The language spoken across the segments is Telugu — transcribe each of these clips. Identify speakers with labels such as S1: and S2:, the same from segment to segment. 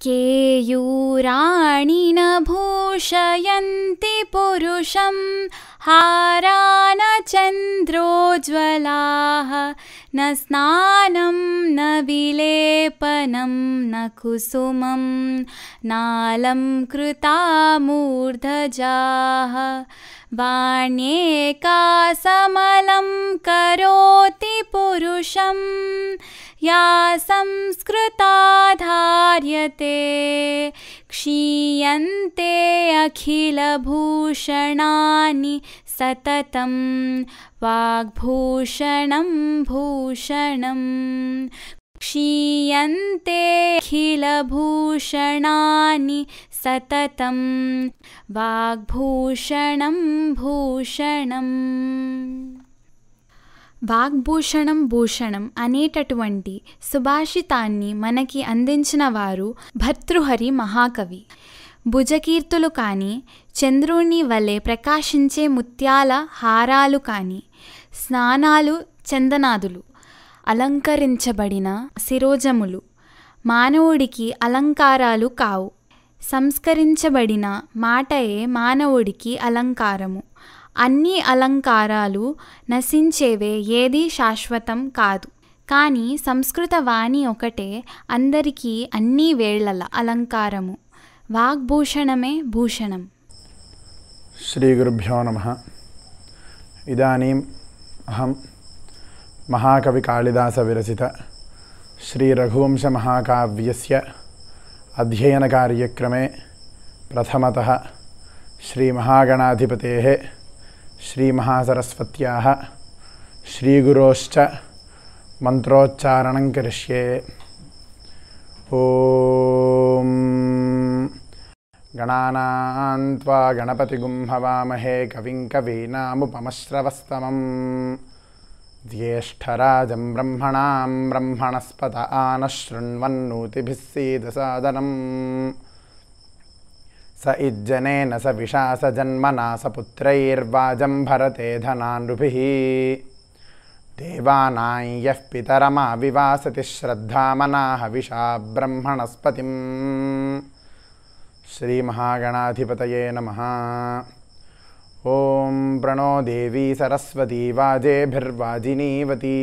S1: केयूराणि न भूषयन्ति पुरुषं हारा न चन्द्रोज्ज्वलाः न स्नानं न विलेपनं न कुसुमं नालं कृता मूर्धजाः वाण्येकासमलं करोति पुरुषं या संस्कृता धार्यते क्षीयन्ते अखिलभूषणानि सततं वाग्भूषणं भूषणम् क्षीयन्ते अखिलभूषणानि सततं వాగ్భూషణం భూషణం వాగ్భూషణం భూషణం అనేటటువంటి సుభాషితాన్ని మనకి అందించిన వారు భర్తృహరి మహాకవి భుజకీర్తులు కానీ చంద్రుని వలె ప్రకాశించే ముత్యాల హారాలు కానీ స్నానాలు చందనాదులు అలంకరించబడిన శిరోజములు మానవుడికి అలంకారాలు కావు సంస్కరించబడిన మాటయే మానవుడికి అలంకారము అన్ని అలంకారాలు నశించేవే ఏది శాశ్వతం కాదు కానీ సంస్కృత వాణి ఒకటే అందరికీ అన్ని వేళల అలంకారము వాగ్భూషణమే భూషణం
S2: श्रीगुरुभ्यो नमः इदानीम् अहं महाकविकालिदासविरचित श्रीरघुवंशमहाकाव्यस्य अध्ययनकार्यक्रमे प्रथमतः श्रीमहागणाधिपतेः श्रीमहासरस्वत्याः श्रीगुरोश्च मन्त्रोच्चारणं करिष्ये ॐ गणानां त्वा गणपतिगुं हवामहे कविं कवीनामुपमश्रवस्तमं ज्येष्ठराजं ब्रह्मणां ब्रह्मणस्पत आनः शृण्वन्नूतिभिः सीदसादनम् स इज्जनेन स विशा स जन्मना स पुत्रैर्वाजं भरते धनानृभिः देवानां यः पितरमा विवासति श्रद्धामनाः विशा ब्रह्मणस्पतिम् श्रीमहागणाधिपतये नमः ॐ प्रणो देवी सरस्वती वाजेभिर्वाजिनीवती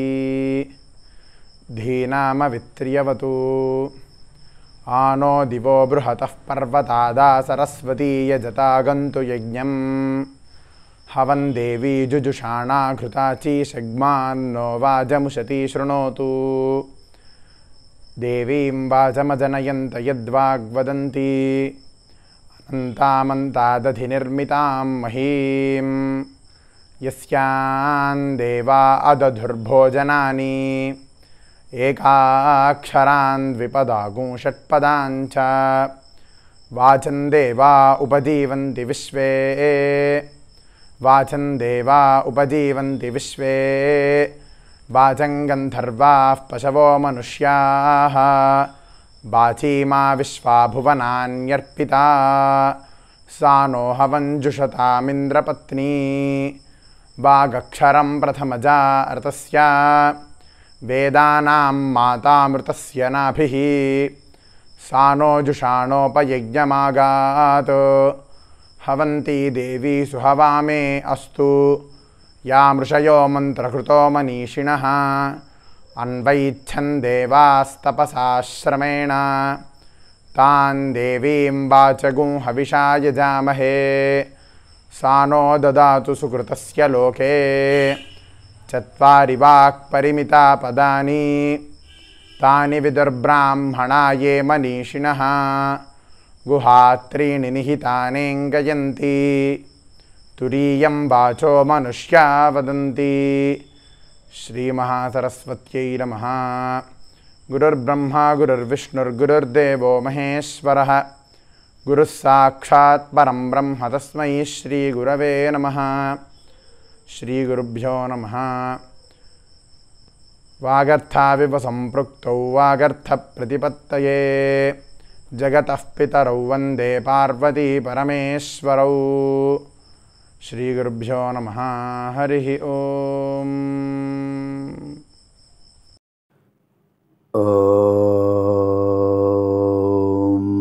S2: धीनामवित्र्यवतु आनो दिवो बृहतः पर्वतादा सरस्वती यजतागन्तु यज्ञम् हवन् देवी जुजुषाणा घृताची षग्मान्नो वाजमुशती शृणोतु देवीं वाचमजनयन्त यद्वाग्वदन्ति अनन्तामन्तादधिनिर्मितां महीं यस्यां देवा अदधुर्भोजनानि एकाक्षरान् द्विपदागुं षट्पदां च वाचं देवा उपजीवन्ति विश्वे वाचं देवा उपजीवन्ति विश्वे वाचं गन्धर्वाः पशवो मनुष्याः वाचीमा विश्वा भुवनान्यर्पिता सा नो हवञ्जुषतामिन्द्रपत्नी वागक्षरं प्रथमजा ऋतस्य वेदानां मातामृतस्य नाभिः सा नो जुषाणोपयज्ञमागात् हवन्ती देवी सुहवामे अस्तु या मृषयो मन्त्रकृतो मनीषिणः अन्वैच्छन् देवास्तपसाश्रमेण तान् देवीं वाचगुं हविषा यजामहे सा नो ददातु सुकृतस्य लोके चत्वारि वाक्परिमिता पदानि तानि विदुर्ब्राह्मणा ये मनीषिणः गुहात्रीणि निहितानेङ्गयन्ति तुरीयं वाचो मनुष्या वदन्ति श्रीमहासरस्वत्यै नमः गुरुर्ब्रह्मा गुरुर्विष्णुर्गुरुर्देवो महेश्वरः गुरुः साक्षात् परं ब्रह्म तस्मै श्रीगुरवे नमः श्रीगुरुभ्यो नमः वागर्थाविव सम्पृक्तौ वागर्थप्रतिपत्तये जगतः पितरौ वन्दे पार्वती परमेश्वरौ श्रीगुरुभ्यो नमः हरिः ॐ
S3: ॐ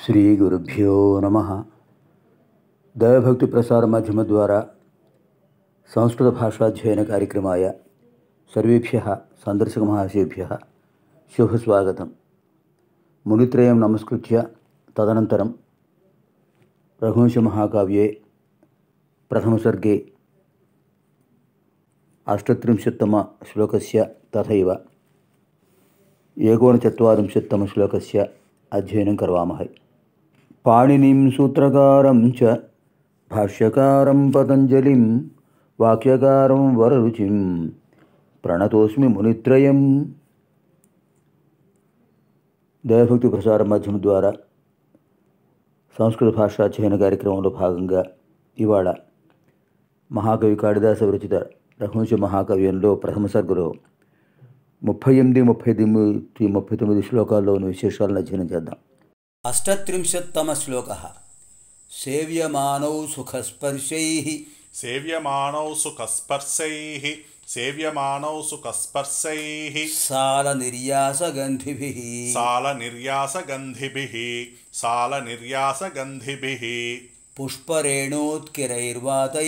S3: శ్రీ గురుభ్యో నమ దైవభక్తి ప్రసార మాధ్యమ ద్వారా సంస్కృత భాషాధ్యయన కార్యక్రమాయ సర్వేభ్య సందర్శక మహాశేభ్య శుభస్వాగతం మునిత్రయం నమస్కృత్య తదనంతరం రఘువంశ మహాకావ్యే ప్రథమసర్గే అష్టత్రింశత్తమ శ్లోకస్య తథైవ ఏకోనచత్వారింశత్తమ శ్లోకస్య అధ్యయనం కర్వామహై పాణినిం సూత్రకారం చ భాష్యకారం పతంజలిం వాక్యకారం వరరుచిం ప్రణతోస్మి మునిత్రయం దైవభక్తి ప్రసార మాధ్యమం ద్వారా సంస్కృత భాషాధ్యయన కార్యక్రమంలో భాగంగా ఇవాళ మహాకవి కాళిదాస విరచిత రఘువంశ మహాకవ్యంలో ప్రథమ సర్గలో ముప్పై ఎనిమిది ముప్పై తొమ్మిది ముప్పై తొమ్మిది శ్లోకాల్లోని విశేషాలను అధ్యయనం చేద్దాం అష్టత్రింశత్తమ శ్లోక సేవ్యమానౌ సుఖస్పర్శై
S4: సేవ్యమానౌ సుఖస్పర్శైః సేవ్యమానౌ సుఖస్పర్శైః
S3: సాల నిర్యాసగంధిభి
S4: సాలనిర్యాసగन्धिभिः సాలనిర్యాసగन्धिभिः
S3: పుష్పరేణోత్కిరైర్వాతై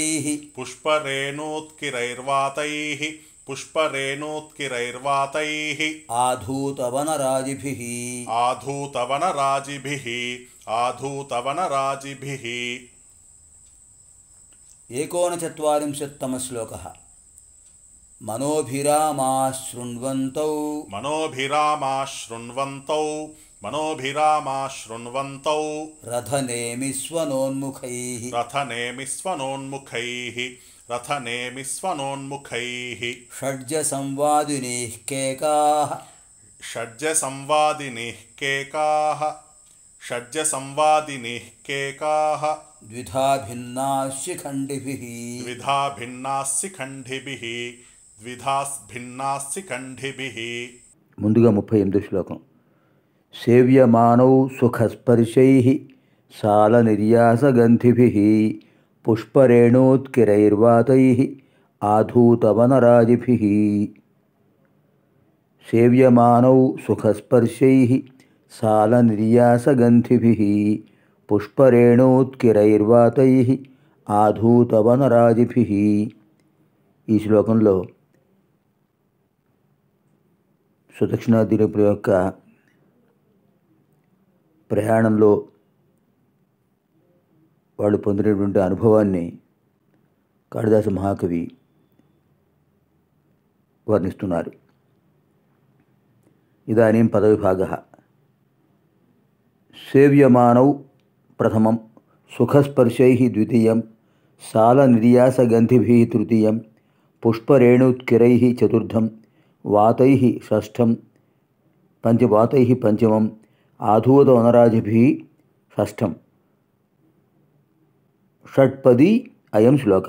S4: పుష్పరేణోత్కిరైర్వాతైः పుష్పరేణోత్కిరైర్వాతైः
S3: ఆధూతవనరాజిభి
S4: ఆధూతవనరాజిभिः ఆధూతవనరాజిभिः
S3: ఏకోనచత్వారింశత్తమ శ్లోక మనోభిరామాశృణ్వంతౌ
S4: మనోభిరామాశృण्वन्तौ మనోభిరామాశృण्वन्तौ
S3: రథనేమిస్వనోన్ముఖై
S4: రథనేమిస్వనోన్ముఖైः రథనేమిస్వనోన్ముఖైः
S3: షడ్జసంవాదినీః కేకా
S4: షడ్జసంవాదినిः కేకాः షడ్జసంవాదినిः కేకాः
S3: ద్విధా భిన్నా శిఖండిభిः
S4: ద్విధా భిన్నాస్సి ఖండిభిः ద్విధాస్ భిన్నాస్సి ఖండిభిः
S3: ముందుగా ముప్పై ఎనిమిది శ్లోకం సేవ్యమానౌ సుఖస్పర్శై సాలనిర్యాసగంధిభి పుష్పరేణోత్కిరైర్వాతై ఆధూతవనరాజిభి సేవ్యమానౌ సుఖస్పర్శై సాలనిర్యాసగంధిభి పుష్పరేణోత్కిరైర్వాతై ఆధూతవనరాజిభి ఈ శ్లోకంలో సుదక్షిణాదిరుపుల యొక్క ప్రయాణంలో వాళ్ళు పొందినటువంటి అనుభవాన్ని కాళిదాస మహాకవి వర్ణిస్తున్నారు ఇదానీం పదవిభాగ సేవ్యమానౌ ప్రథమం సుఖస్పర్శై ద్వితీయం సాలనిర్యాసగంధిభి తృతీయం పుష్పరేణుత్కిరై చతుర్థం వాతై షష్ఠం పంచవాతై పంచమం ఆధూతవనరాజిభి షష్ఠం షట్పది అయం శ్లోక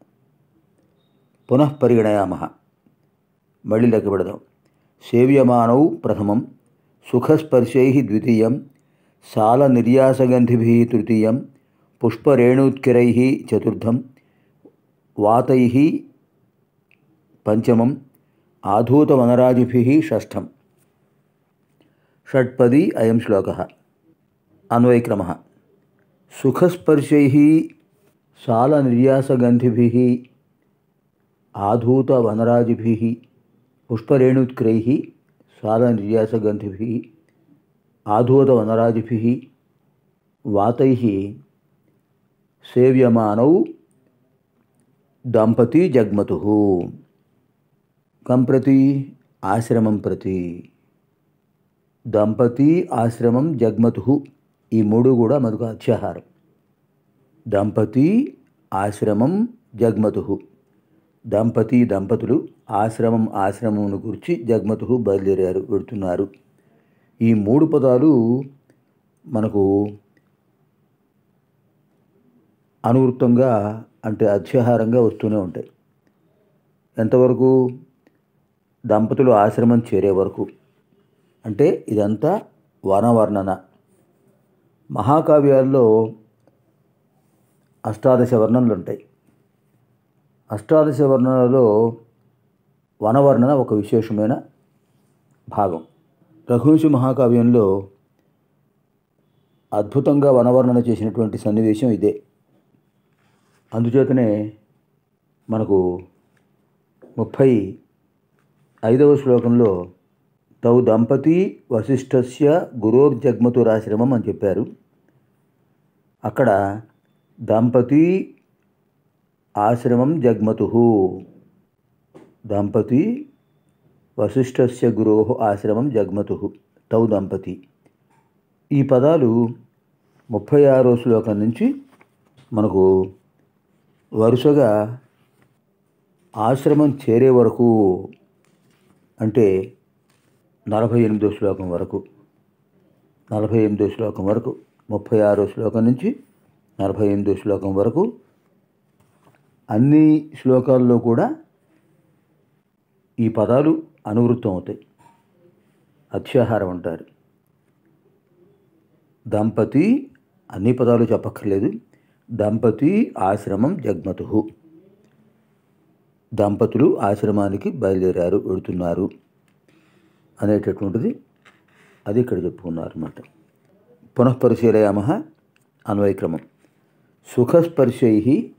S3: పునః పరిగణయామ మళ్ళీ లెక్క పెడదాం సేవ్యమానౌ ప్రథమం సుఖస్పర్శై ద్వితీయం సాలనిర్యాసగంధిభి తృతీయం పుష్పరేణుత్కిరై చతుర్థం వాతై పంచమం ఆధూతవనరాజిభి షష్ఠం షట్పది అయం శ్లోక అన్వయక్రమ సుఖస్పర్శై సాలనిర్యాసగంధిభి ఆధూతవనరాజిభి పుష్పరేణుత్క్రై సాలనిర్యాసగంధిభి ఆధూతవనరాజిభి వాతై సేవ్యమానౌ దంపతి జగ్మతు కం ప్రతి ఆశ్రమం ప్రతి దంపతి ఆశ్రమం జగ్మతు ఈ మూడు కూడా మనకు అత్యాహారం దంపతి ఆశ్రమం జగ్మతు దంపతి దంపతులు ఆశ్రమం ఆశ్రమమును గురించి జగ్మతు బయలుదేరారు వెడుతున్నారు ఈ మూడు పదాలు మనకు అనువృత్తంగా అంటే అత్యాహారంగా వస్తూనే ఉంటాయి ఎంతవరకు దంపతులు ఆశ్రమం చేరే వరకు అంటే ఇదంతా వనవర్ణన మహాకావ్యాల్లో అష్టాదశ వర్ణనలు ఉంటాయి అష్టాదశ వర్ణనలో వనవర్ణన ఒక విశేషమైన భాగం రఘువంశ మహాకావ్యంలో అద్భుతంగా వనవర్ణన చేసినటువంటి సన్నివేశం ఇదే అందుచేతనే మనకు ముప్పై ఐదవ శ్లోకంలో తౌ దంపతి వశిష్ఠస్య గురోర్జగ్మతురాశ్రమం అని చెప్పారు అక్కడ దంపతి ఆశ్రమం జగ్మతు దంపతి వశిష్ఠస్య గురో ఆశ్రమం జగ్మతు తౌ దంపతి ఈ పదాలు ముప్పై ఆరో శ్లోకం నుంచి మనకు వరుసగా ఆశ్రమం చేరే వరకు అంటే నలభై ఎనిమిదో శ్లోకం వరకు నలభై ఎనిమిదో శ్లోకం వరకు ముప్పై ఆరో శ్లోకం నుంచి నలభై ఎనిమిదో శ్లోకం వరకు అన్ని శ్లోకాల్లో కూడా ఈ పదాలు అనువృత్తం అవుతాయి అత్యాహారం అంటారు దంపతి అన్ని పదాలు చెప్పక్కర్లేదు దంపతి ఆశ్రమం జగ్మతు దంపతులు ఆశ్రమానికి బయలుదేరారు వెడుతున్నారు అనేటటువంటిది అది ఇక్కడ చెప్పుకున్నారు అన్నమాట పునఃపరిశీలయామ అన్వయక్రమం సుఖస్పర్శై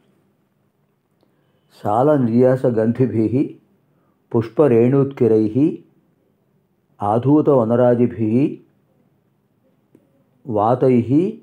S3: సాలనిర్యాసగంధిభి పుష్పరేణుత్కిరై ఆధూతవనరాజిభి వాతై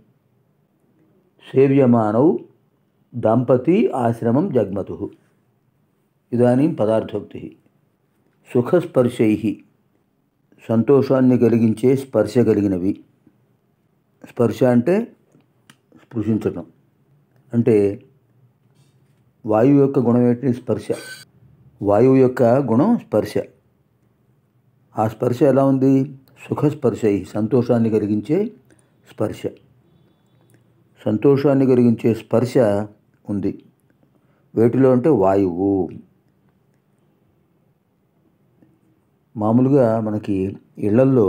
S3: సేవ్యమానౌ దంపతి ఆశ్రమం జగ్మతు ఇదానీం పదార్థోక్తి సుఖస్పర్శై సంతోషాన్ని కలిగించే స్పర్శ కలిగినవి స్పర్శ అంటే స్పృశించటం అంటే వాయువు యొక్క గుణం ఏంటి స్పర్శ వాయువు యొక్క గుణం స్పర్శ ఆ స్పర్శ ఎలా ఉంది సుఖస్పర్శ సంతోషాన్ని కలిగించే స్పర్శ సంతోషాన్ని కలిగించే స్పర్శ ఉంది వేటిలో అంటే వాయువు మామూలుగా మనకి ఇళ్లల్లో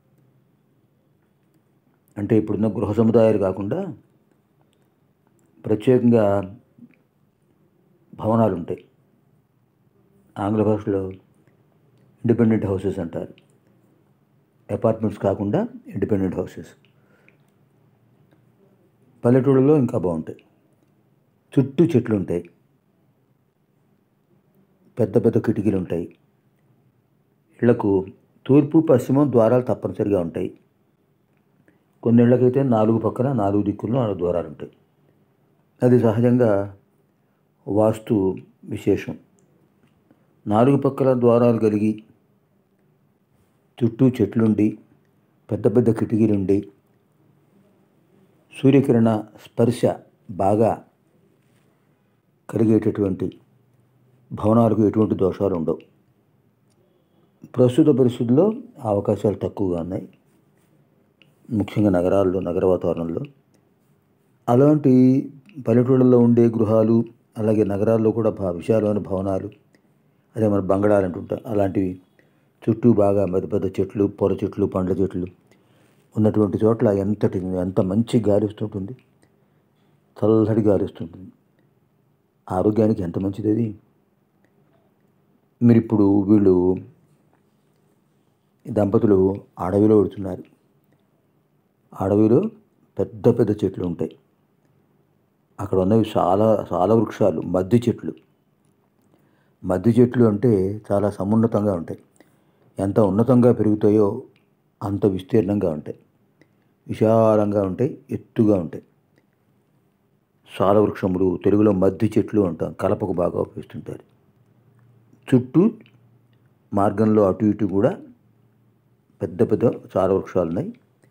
S3: అంటే ఇప్పుడున్న గృహ సముదాయాలు కాకుండా ప్రత్యేకంగా భవనాలు ఉంటాయి ఆంగ్ల భాషలో ఇండిపెండెంట్ హౌసెస్ అంటారు అపార్ట్మెంట్స్ కాకుండా ఇండిపెండెంట్ హౌసెస్ పల్లెటూళ్ళలో ఇంకా బాగుంటాయి చుట్టూ చెట్లు ఉంటాయి పెద్ద పెద్ద కిటికీలు ఉంటాయి ఇళ్లకు తూర్పు పశ్చిమం ద్వారాలు తప్పనిసరిగా ఉంటాయి కొన్ని ఇళ్ళకైతే నాలుగు పక్కన నాలుగు దిక్కుల్లో నాలుగు ద్వారాలు ఉంటాయి అది సహజంగా వాస్తు విశేషం నాలుగు పక్కల ద్వారాలు కలిగి చుట్టూ చెట్లుండి పెద్ద పెద్ద కిటికీలుండి సూర్యకిరణ స్పర్శ బాగా కలిగేటటువంటి భవనాలకు ఎటువంటి దోషాలు ఉండవు ప్రస్తుత పరిస్థితుల్లో ఆ అవకాశాలు తక్కువగా ఉన్నాయి ముఖ్యంగా నగరాల్లో నగర వాతావరణంలో అలాంటి పల్లెటూళ్ళలో ఉండే గృహాలు అలాగే నగరాల్లో కూడా భా విశాలమైన భవనాలు అదే మన బంగళాలు అంటుంటాం అలాంటివి చుట్టూ బాగా పెద్ద పెద్ద చెట్లు పొర చెట్లు పండ్ల చెట్లు ఉన్నటువంటి చోట్ల ఎంతటి ఎంత మంచి గాలి వస్తుంటుంది చల్లటి గాలి వస్తుంటుంది ఆరోగ్యానికి ఎంత మంచిది అది మీరు ఇప్పుడు వీళ్ళు ఈ దంపతులు అడవిలో వెడుతున్నారు అడవిలో పెద్ద పెద్ద చెట్లు ఉంటాయి అక్కడ ఉన్నవి చాలా చాలా వృక్షాలు మద్ది చెట్లు మద్ది చెట్లు అంటే చాలా సమున్నతంగా ఉంటాయి ఎంత ఉన్నతంగా పెరుగుతాయో అంత విస్తీర్ణంగా ఉంటాయి విశాలంగా ఉంటాయి ఎత్తుగా ఉంటాయి సాల వృక్షములు తెలుగులో మద్ది చెట్లు అంటాం కలపకు బాగా ఉపయోగిస్తుంటారు చుట్టూ మార్గంలో అటు ఇటు కూడా పెద్ద పెద్ద సాల వృక్షాలు ఉన్నాయి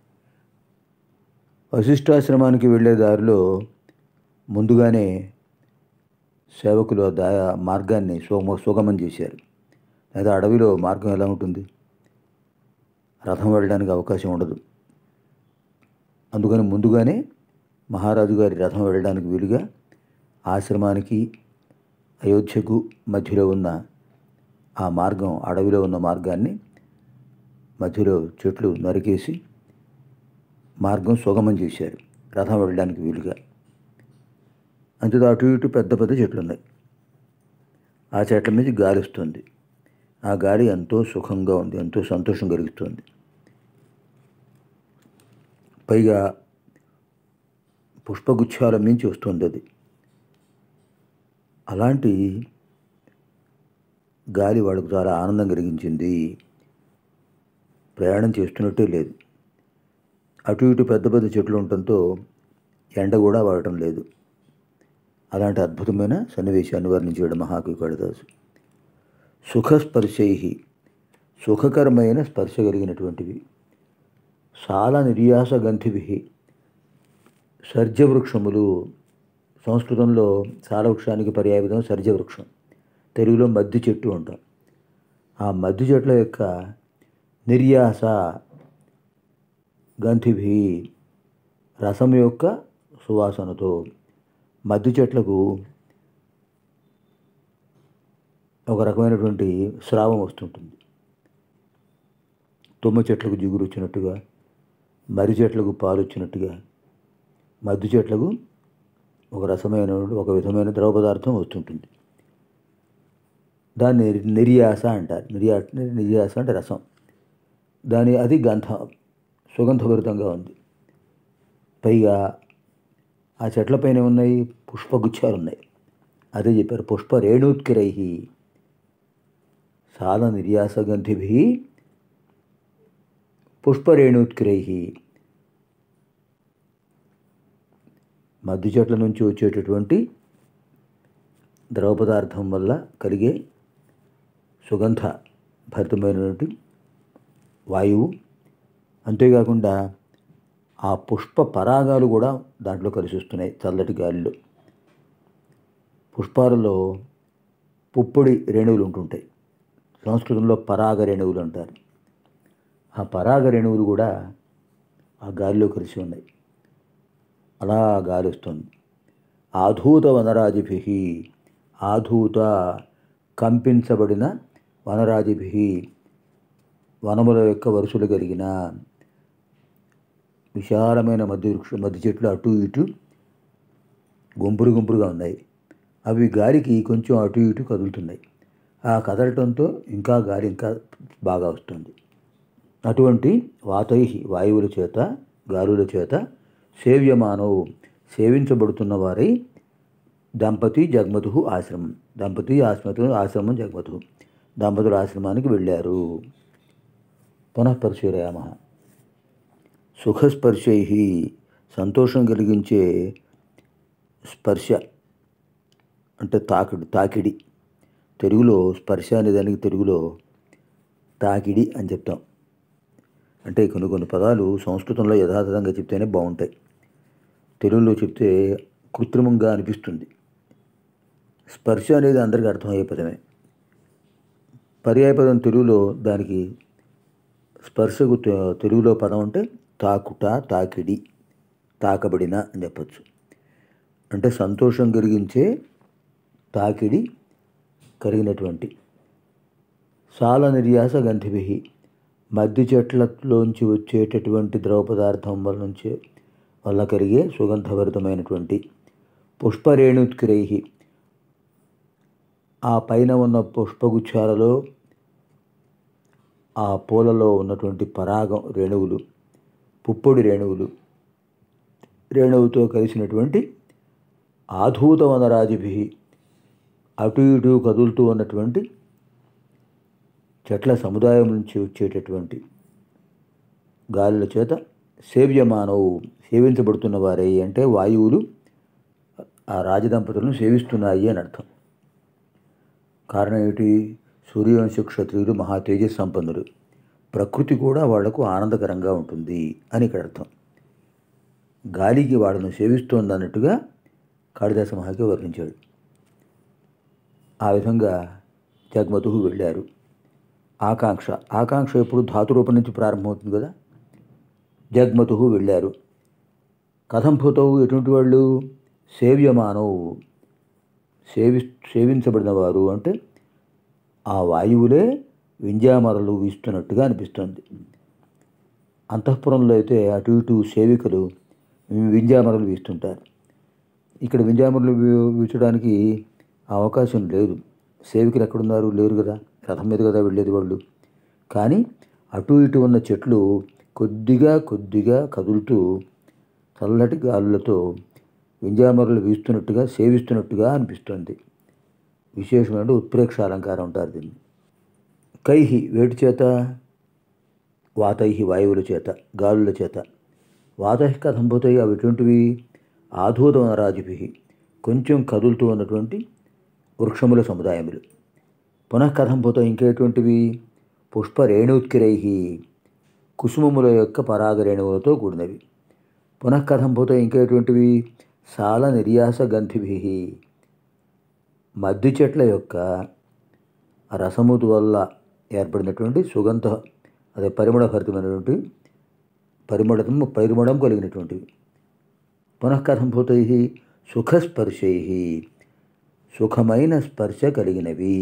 S3: వశిష్ఠాశ్రమానికి వెళ్ళే దారిలో ముందుగానే సేవకులు ఆ దా మార్గాన్ని సుగమ సుగమం చేశారు లేదా అడవిలో మార్గం ఎలా ఉంటుంది రథం వెళ్ళడానికి అవకాశం ఉండదు అందుకని ముందుగానే మహారాజు గారి రథం వెళ్ళడానికి వీలుగా ఆశ్రమానికి అయోధ్యకు మధ్యలో ఉన్న ఆ మార్గం అడవిలో ఉన్న మార్గాన్ని మధ్యలో చెట్లు నరికేసి మార్గం సుగమం చేశారు రథం వెళ్ళడానికి వీలుగా అంతేతో అటు ఇటు పెద్ద పెద్ద చెట్లు ఉన్నాయి ఆ చెట్ల మీద గాలి వస్తుంది ఆ గాలి ఎంతో సుఖంగా ఉంది ఎంతో సంతోషం కలిగిస్తుంది పైగా పుష్పగుచ్ఛాల మించి వస్తుంది అది అలాంటి గాలి వాడికి చాలా ఆనందం కలిగించింది ప్రయాణం చేస్తున్నట్టే లేదు అటు ఇటు పెద్ద పెద్ద చెట్లు ఉండటంతో ఎండ కూడా వాడటం లేదు అలాంటి అద్భుతమైన సన్నివేశాన్ని వర్ణించాడు మహాకవి కాళిదాసు సుఖస్పర్శై సుఖకరమైన స్పర్శ కలిగినటువంటివి సాల నిర్యాస గంధిభి సర్జవృక్షములు సంస్కృతంలో సాలవృక్షానికి పర్యాయపదం సర్జవృక్షం తెలుగులో మద్ది చెట్టు అంటాం ఆ మద్ది చెట్ల యొక్క నిర్యాస గంధిభి రసం యొక్క సువాసనతో మద్ది చెట్లకు ఒక రకమైనటువంటి స్రావం వస్తుంటుంది తుమ్మ చెట్లకు జిగురు వచ్చినట్టుగా మర్రి చెట్లకు పాలు వచ్చినట్టుగా మద్ది చెట్లకు ఒక రసమైన ఒక విధమైన ద్రవ పదార్థం వస్తుంటుంది దాన్ని నిర్యాస అంటారు నిర్యా నిర్యాస అంటే రసం దాని అది గంధ సుగంధభరితంగా ఉంది పైగా ఆ చెట్లపైన ఉన్నాయి పుష్పగుచ్చాలు ఉన్నాయి అదే చెప్పారు పుష్ప రేణుత్కిరై సాల నిర్యాసగంధిభి పుష్పరేణుత్కిరై మద్దు చెట్ల నుంచి వచ్చేటటువంటి ద్రవ పదార్థం వల్ల కలిగే సుగంధ భరితమైనటువంటి వాయువు అంతేకాకుండా ఆ పుష్ప పరాగాలు కూడా దాంట్లో కలిసి వస్తున్నాయి చల్లటి గాలిలో పుష్పాలలో పుప్పొడి రేణువులు ఉంటుంటాయి సంస్కృతంలో పరాగ రేణువులు అంటారు ఆ పరాగ రేణువులు కూడా ఆ గాలిలో కలిసి ఉన్నాయి అలా గాలి వస్తుంది ఆధూత వనరాజిభి ఆధూత కంపించబడిన వనరాజిభి వనముల యొక్క వరుసలు కలిగిన విశాలమైన మధ్య వృక్ష మధ్య చెట్లు అటు ఇటు గుంపులు గుంపులుగా ఉన్నాయి అవి గాలికి కొంచెం అటు ఇటు కదులుతున్నాయి ఆ కదలటంతో ఇంకా గాలి ఇంకా బాగా వస్తుంది అటువంటి వాతై వాయువుల చేత గాలుల చేత సేవ్యమానవు సేవించబడుతున్న వారై దంపతి జగమతు ఆశ్రమం దంపతి ఆశ్రమతు ఆశ్రమం జగమతు దంపతుల ఆశ్రమానికి వెళ్ళారు పునఃపరిశీలయామ సుఖస్పర్శై సంతోషం కలిగించే స్పర్శ అంటే తాకిడి తాకిడి తెలుగులో స్పర్శ అనే దానికి తెలుగులో తాకిడి అని చెప్తాం అంటే కొన్ని కొన్ని పదాలు సంస్కృతంలో యథాతథంగా చెప్తేనే బాగుంటాయి తెలుగులో చెప్తే కృత్రిమంగా అనిపిస్తుంది స్పర్శ అనేది అందరికీ అర్థమయ్యే పదమే పర్యాయ పదం తెలుగులో దానికి స్పర్శకు తె- తెలుగులో పదం అంటే తాకుట తాకిడి తాకబడిన అని చెప్పచ్చు అంటే సంతోషం కలిగించే తాకిడి కలిగినటువంటి సాల నిర్యాస గంధిభి మద్ది చెట్లలోంచి వచ్చేటటువంటి ద్రవ పదార్థం వల్ల నుంచి వల్ల కలిగే సుగంధభరితమైనటువంటి పుష్పరేణుత్కిరై ఆ పైన ఉన్న పుష్పగుచ్చాలలో ఆ పూలలో ఉన్నటువంటి పరాగం రేణువులు పుప్పొడి రేణువులు రేణువుతో కలిసినటువంటి ఆధూత వనరాజిభి అటు ఇటు కదులుతూ ఉన్నటువంటి చెట్ల సముదాయం నుంచి వచ్చేటటువంటి గాలుల చేత సేవ్యమానవు సేవించబడుతున్న వారే అంటే వాయువులు ఆ రాజదంపతులను సేవిస్తున్నాయి అని అర్థం కారణం ఏమిటి సూర్యవంశ క్షత్రియులు మహా తేజస్ సంపన్నులు ప్రకృతి కూడా వాళ్లకు ఆనందకరంగా ఉంటుంది అని ఇక్కడ అర్థం గాలికి వాళ్ళను సేవిస్తోంది అన్నట్టుగా కాళిదాస మహాకవి వర్ణించాడు ఆ విధంగా జగమతుకు వెళ్ళారు ఆకాంక్ష ఆకాంక్ష ఎప్పుడు ధాతురూపం నుంచి ప్రారంభమవుతుంది కదా జగ్మతుహు వెళ్ళారు కథం భూతవు ఎటువంటి వాళ్ళు సేవ్యమానవు సేవి సేవించబడిన వారు అంటే ఆ వాయువులే వింజామరలు వీస్తున్నట్టుగా అనిపిస్తుంది అంతఃపురంలో అయితే అటు ఇటు సేవికలు వింజామరలు వీస్తుంటారు ఇక్కడ వింజామరలు వీ- వీచడానికి అవకాశం లేదు సేవికలు ఎక్కడున్నారు లేరు కదా రథం మీద కదా వెళ్ళేది వాళ్ళు కానీ అటు ఇటు ఉన్న చెట్లు కొద్దిగా కొద్దిగా కదులుతూ చల్లటి గాలులతో వింజామరలు వీస్తున్నట్టుగా సేవిస్తున్నట్టుగా అనిపిస్తుంది విశేషమైన ఉత్ప్రేక్ష అలంకారం ఉంటారు దీన్ని కైహి వేటి చేత వాతై వాయువుల చేత గాలుల చేత వాతై కథం పోతాయి అవి ఎటువంటివి ఆధూత వనరాజుభి కొంచెం కదులుతూ ఉన్నటువంటి వృక్షముల సముదాయములు పునః కథం పోతాయి ఇంకేటువంటివి పుష్ప రేణుత్కిరై కుసుమముల యొక్క పరాగ రేణువులతో కూడినవి పునః కథం పోతాయి ఇంకేటువంటివి సాల నిర్యాస గంధిభి మద్ది చెట్ల యొక్క రసము వల్ల ఏర్పడినటువంటి సుగంధ అదే పరిమళ భరితమైనటువంటి పరిమళం పరిమళం కలిగినటువంటివి పునఃకథం పోతాయి సుఖస్పర్శై సుఖమైన స్పర్శ కలిగినవి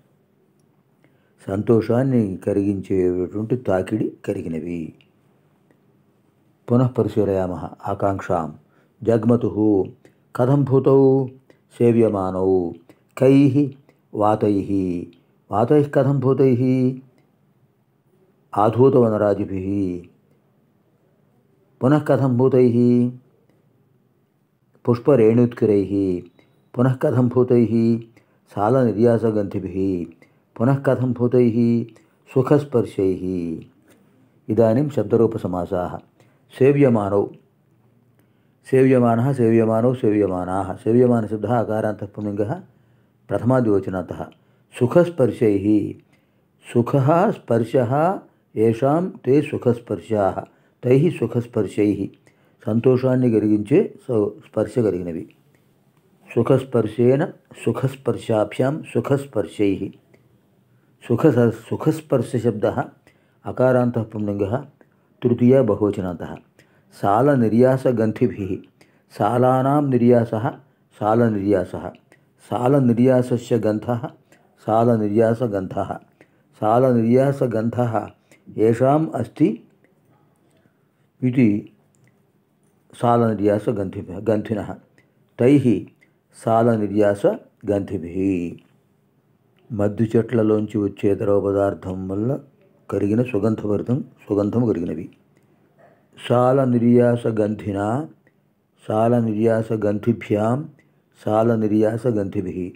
S3: సంతోషాన్ని కలిగించేటువంటి తాకిడి కలిగినవి పునః పరిశీలయామ ఆకాంక్షాం జగ్మతు కథం భూతౌ సేవ్యమానౌ కై వాతై వాతై కథం భూతై ఆధూతవనరాజిభి పునః కథం భూతై పుష్పరేణుత్కిరై పునః కథం భూతై సాలనిర్యాసగంధిభి పునః కథం భూతై సుఖస్పర్శై ఇదాनीं शब्दरूपसमासाः सेव्यमानौ सेव्यमानः सेव्यमानौ सेव्यमानाः सेव्यमानशब्दः अकारान्तः पुल्लिङ्गः प्रथमादिवचनतः सुखस्पर्शैः सुखः स्पर्शः येषां ते सुखस्पर्शाः तैः सुखस्पर्शैः సంతోషాన్ని కలిగించే స- స్పర్శ కలిగినవి సుఖస్పర్శేన సుఖస్పర్శాభ్యాం సుఖస్పర్శై సుఖ సుఖస్పర్శశబ్ద అకారాంత పుంలింగ తృతీయ బహువచనాంత సాలనిర్యాసగంధిభిः సాలానాం నిర్యాసः సాలనిర్యాసः సాలనిర్యాసస్య గంధः సాలనిర్యాసగంధः సాలనిర్యాసగంధः येषाम् अस्ति इति సాలనిర్యాసగంధిభి గంధినः తైః సాలనిర్యాసగంధిభిः మద్దు చెట్లలోంచి వచ్చే ద్రవ పదార్థం వల్ల కరిగిన సుగంధభరితం సుగంధము కలిగినవి సాల నిర్యాస గంధిన సాల నిర్యాస గంధిభ్యాం సాల నిర్యాస గంధిభి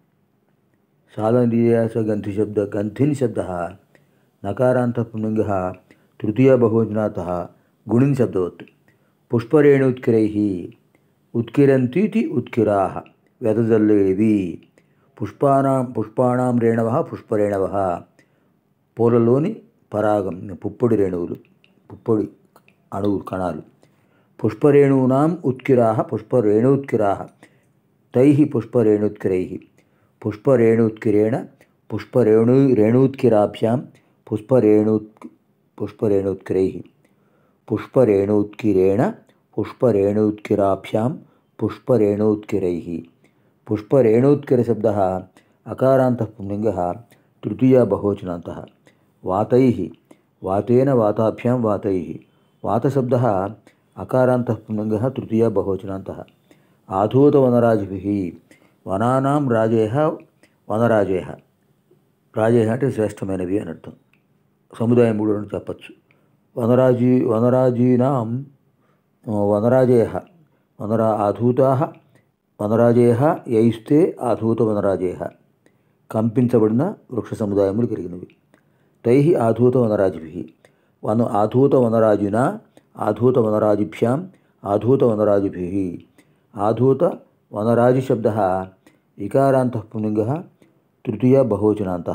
S3: సాల నిర్యాస గంధి శబ్ద గంధిన్ శబ్ద నకారాంత పుంలింగ తృతీయ బహువచనాత గుణిన్ శబ్దవత్ పుష్పరేణుత్కిరై ఉత్కిరంతీతి ఉత్కిరా వెదజల్లేవి పుష్పానాం పుష్పాణం రేణవ పుష్పరేణవ పూలలోని పరాగం పుప్పొడి రేణువులు పుప్పొడి అణువులు కణాలు పుష్పరేణూనాం ఉత్కిరా పుష్పరేణుత్కిరా తై పుష్పరేణుత్కిరై పుష్పరేణుత్కిరేణ పుష్పరేణు రేణూత్కిరాభ్యాం పుష్పరేణుత్ పుష్పరేణుత్కిరై పుష్పరేణూత్కిరేణ పుష్పరేణూత్కిరాభ్యాం పుష్పరేణూత్కిరై పుష్పరేణూత్కిరశబ్దः అకారాन्तः పుంలిङ्गः తృతీయ బహువచనాन्तः వాతైः వాతేన వాతాభ్యాం వాతైः వాతశబ్దः అకారాन्तः పుంలిङ्गः తృతీయ బహువచనాन्तः ఆధూతవనరాజిభిः వనానాం రాజేహ వనరాజేహ రాజేహ అంటే శ్రేష్టమైనవి అని అర్థం సముదాయం మూడు అని చెప్పచ్చు వనరాజీ వనరాజీనాం వనరాజేహ వనరా ఆధూతా వనరాజేహ యైస్తే ఆధూత వనరాజేహ కంపించబడిన వృక్ష సముదాయములు కలిగినవి తై ఆధూత వనరాజిభి వన ఆధూత వనరాజున ఆధూత వనరాజిభ్యాం ఆధూత వనరాజిభి ఆధూత వనరాజి శబ్ద ఇకారాంత పుంలింగ తృతీయ బహువచనాంత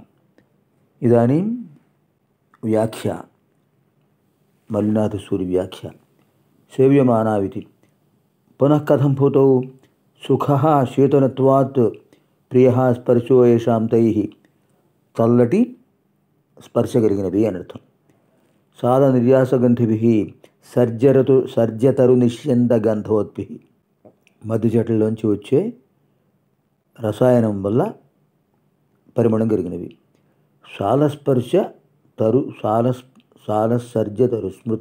S3: ఇదానీం వ్యాఖ్య మల్లినాథసూరి వ్యాఖ్య సేవ్యమానావితి పునః కథం భూతౌ సుఖ శీతనత్వాత్ ప్రియ స్పర్శో ఏషాం తై చల్లటి స్పర్శ కలిగినవి అని అర్థం సాల నిర్యాసగంధిభి సర్జరతు సర్జతరు నిశ్యంత గంధోత్పి మధ్య చెట్లలోంచి వచ్చే రసాయనం వల్ల పరిమళం కలిగినవి సాలస్పర్శ తరు సాల సాలసర్జ తరు స్మృత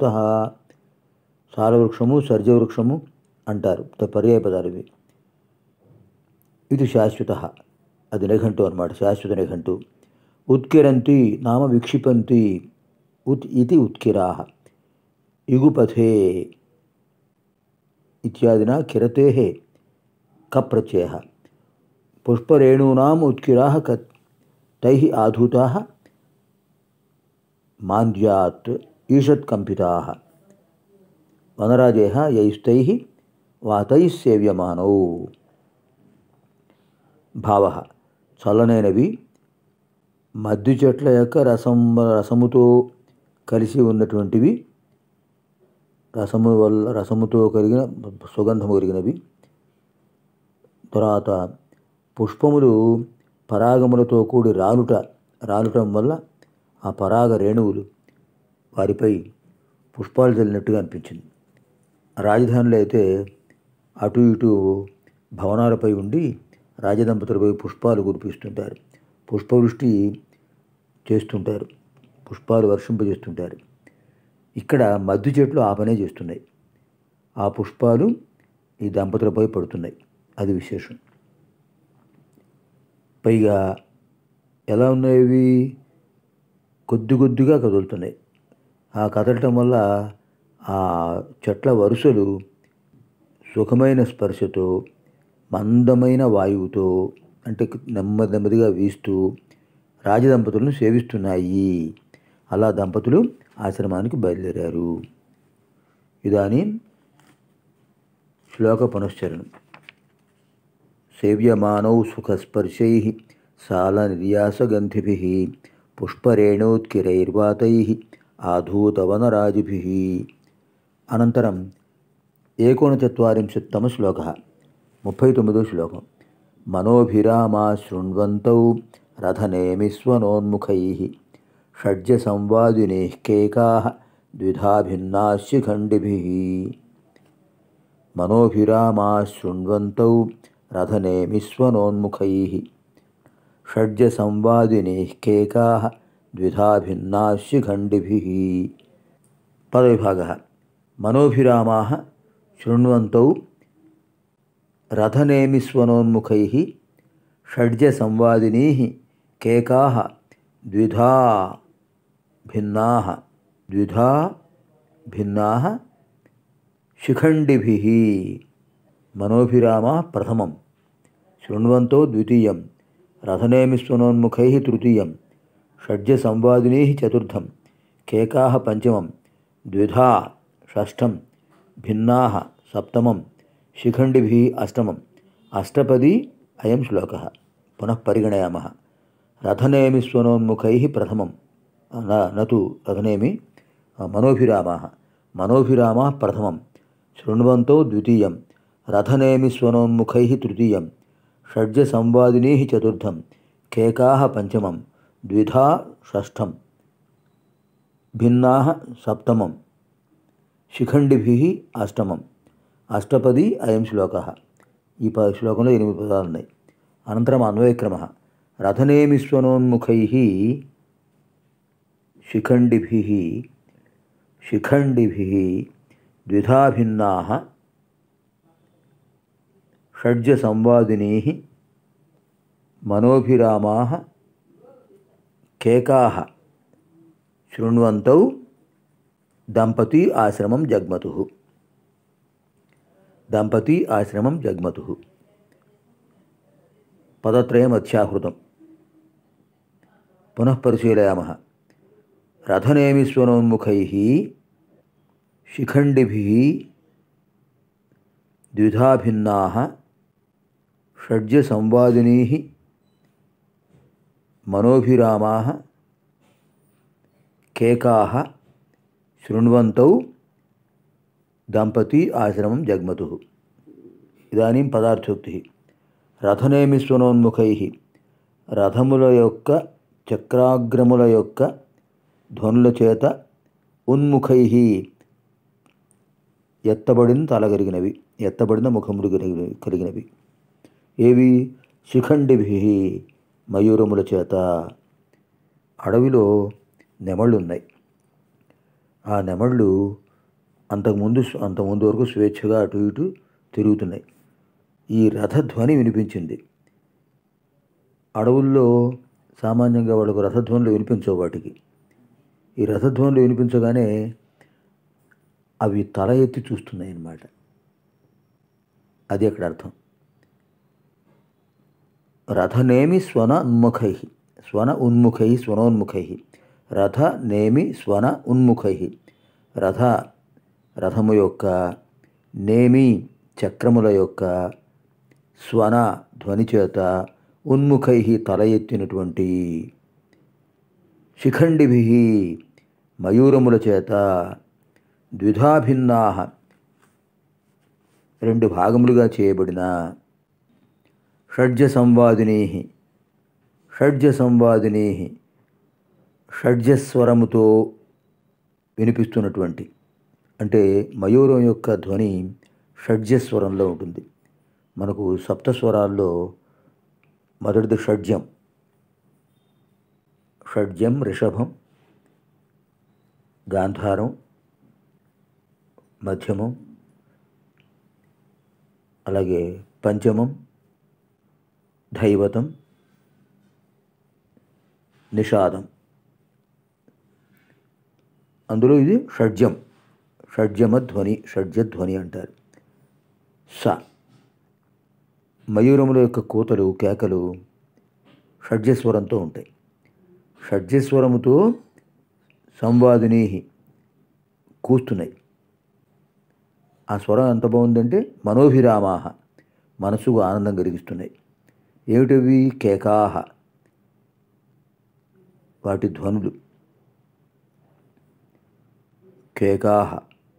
S3: సాలవృక్షము సర్జవృక్షము అంటారు త- పర్యాయ పదాలు ఇవి ఇది శాశ్వత అది నిఘంటు అనమాట శాశ్వత నిఘంటు ఉత్కిరంతి నామ విక్షిపంతి ఉత్ ఇది ఉత్కిరా ఇగుపథే ఇత్యాదినా కిరతేः కప్రత్యయः పుష్పరేణూనాम् उत्किराः क तैः आधूताः मान्द्यात् ईषत्कम्पिताः వనరాజేహ యైస్తైః వాతైः సేవ్యమానౌ భావ చల్లనైనవి మద్దు చెట్ల యొక్క రసం రసముతో కలిసి ఉన్నటువంటివి రసము వల్ల రసముతో కలిగిన సుగంధము కలిగినవి తర్వాత పుష్పములు పరాగములతో కూడి రాలుట రాలుటం వల్ల ఆ పరాగ రేణువులు వారిపై పుష్పాలు చల్లినట్టుగా అనిపించింది రాజధానిలో అయితే అటు ఇటు భవనాలపై ఉండి రాజదంపతులపై పుష్పాలు కురిపిస్తుంటారు పుష్పవృష్టి చేస్తుంటారు పుష్పాలు వర్షింపజేస్తుంటారు ఇక్కడ మద్దు చెట్లు ఆ పనే చేస్తున్నాయి ఆ పుష్పాలు ఈ దంపతులపై పడుతున్నాయి అది విశేషం పైగా ఎలా ఉన్నాయి ఇవి కొద్ది కొద్దిగా కదులుతున్నాయి ఆ కదలటం వల్ల ఆ చెట్ల వరుసలు సుఖమైన స్పర్శతో మందమైన వాయువుతో అంటే నెమ్మది నెమ్మదిగా వీస్తూ రాజదంపతులను సేవిస్తున్నాయి అలా దంపతులు ఆశ్రమానికి బయలుదేరారు ఇదానీ శ్లోక పునశ్చరణం సేవ్యమానౌ సుఖస్పర్శై సాలనిర్యాసగంధిభి పుష్పరేణోత్కిరైర్వాతై ఆధూతవనరాజిభి అనంతరం ఏకోనచత్వరింశత్తమ శ్లోక ముప్పై తొమ్మిదో శ్లోకం మనోభిరామా శృణ్వంతౌ రథనేమిస్వనోన్ముఖై షడ్జ సంవాదినే కేకా ద్విధా భిన్నాశిఖండిభి మనోభిరామా శృణ్వంతౌ రథనేమిస్వనోన్ముఖై షడ్జ సంవాదినే కేకా ద్విధా భిన్నాశిఖండిభి పదవిభాగ మనోభిరామా శృణ్వంతౌ రథనేమిస్వనోన్ముఖై షడ్జ సంవాదినీ కేకా ద్విధా భిన్నా ద్విధా భిన్నా శిఖండిభి మనోభిరామ ప్రథమం శృణ్వంతో ద్వితీయం రథనేమిస్వనోన్ముఖై తృతీయం షడ్జ సంవాదినీ చతుర్థం కేకా పంచమం ద్విధా షష్ఠం భిన్నా సప్తమం శిఖండిభి అష్టమం అష్టపది అయం శ్లోక పునః పరిగణయామ రథనేమిస్వనోన్ముఖై ప్రథమం నతు రథనేమి మనోభిరామా మనోభిరామా ప్రథమం శృణ్వంతో ద్వితీయం రథనేమిస్వనోన్ముఖై తృతీయం షడ్జ సంవాదినీ చతుర్థం కేకా పంచమం ద్విధా షష్ఠం భిన్నా సప్తమం శిఖండిభి అష్టమం అష్టపది అయం శ్లోక ఈ ప శ్లోకంలో ఎనిమిది పదాలు ఉన్నాయి అనంతరం అన్వయక్రమ రథనేమిస్వనోన్ముఖై శిఖండిభి శిఖండిభి ద్విధా భిన్నా షడ్జ సంవాదినీ మనోభిరామా కేకా శృణ్వంతౌ దంపతి ఆశ్రమం జగ్మతు దంపతి ఆశ్రమం జగ్మతు పదత్రయం అత్యాహృతం పునః పరిశీలయామ రథనేమిస్వనోన్ముఖై శిఖండిభి ద్విధా భిన్నా షడ్జ సంవాదినీ మనోభిరామా కేకా శృణ్వంతౌ దంపతి ఆశ్రమం జగ్మతు ఇదానీం పదార్థోక్తి రథనేమిస్వనోన్ముఖై రథముల యొక్క చక్రాగ్రముల యొక్క ధ్వనుల చేత ఉన్ముఖై ఎత్తబడిన తల కలిగినవి ఎత్తబడిన ముఖములు కలిగినవి కలిగినవి ఏవి శిఖండిభి మయూరముల చేత అడవిలో నెమళ్ళు ఉన్నాయి ఆ నెమళ్ళు అంతకుముందు అంతకుముందు వరకు స్వేచ్ఛగా అటు ఇటు తిరుగుతున్నాయి ఈ రథధ్వని వినిపించింది అడవుల్లో సామాన్యంగా వాళ్ళకు రథధ్వనులు వినిపించవు వాటికి ఈ రథధ్వనులు వినిపించగానే అవి తల ఎత్తి చూస్తున్నాయి అన్నమాట అది అక్కడ అర్థం రథనేమి స్వన ఉన్ముఖై స్వన ఉన్ముఖై స్వనోన్ముఖై రథ నేమి స్వన ఉన్ముఖై రథ రథము యొక్క నేమి చక్రముల యొక్క స్వన ధ్వని చేత ఉన్ముఖై తల ఎత్తినటువంటి శిఖండిభి మయూరముల చేత ద్విధాభిన్నా రెండు భాగములుగా చేయబడిన షడ్జ సంవాదినీ షడ్జ సంవాదినీ షడ్జస్వరముతో వినిపిస్తున్నటువంటి అంటే మయూరం యొక్క ధ్వని షడ్జస్వరంలో ఉంటుంది మనకు సప్తస్వరాల్లో మొదటిది షడ్జం షడ్జం రిషభం గాంధారం మధ్యమం అలాగే పంచమం దైవతం నిషాదం అందులో ఇది షడ్జం షడ్జమ ధ్వని షడ్జధ్వని అంటారు స మయూరముల యొక్క కూతలు కేకలు షడ్జస్వరంతో ఉంటాయి షడ్జస్వరముతో సంవాదిని కూస్తున్నాయి ఆ స్వరం ఎంత బాగుందంటే మనోభిరామాహ మనసుకు ఆనందం కలిగిస్తున్నాయి ఏమిటవి కేకాహ వాటి ధ్వనులు కేకాహ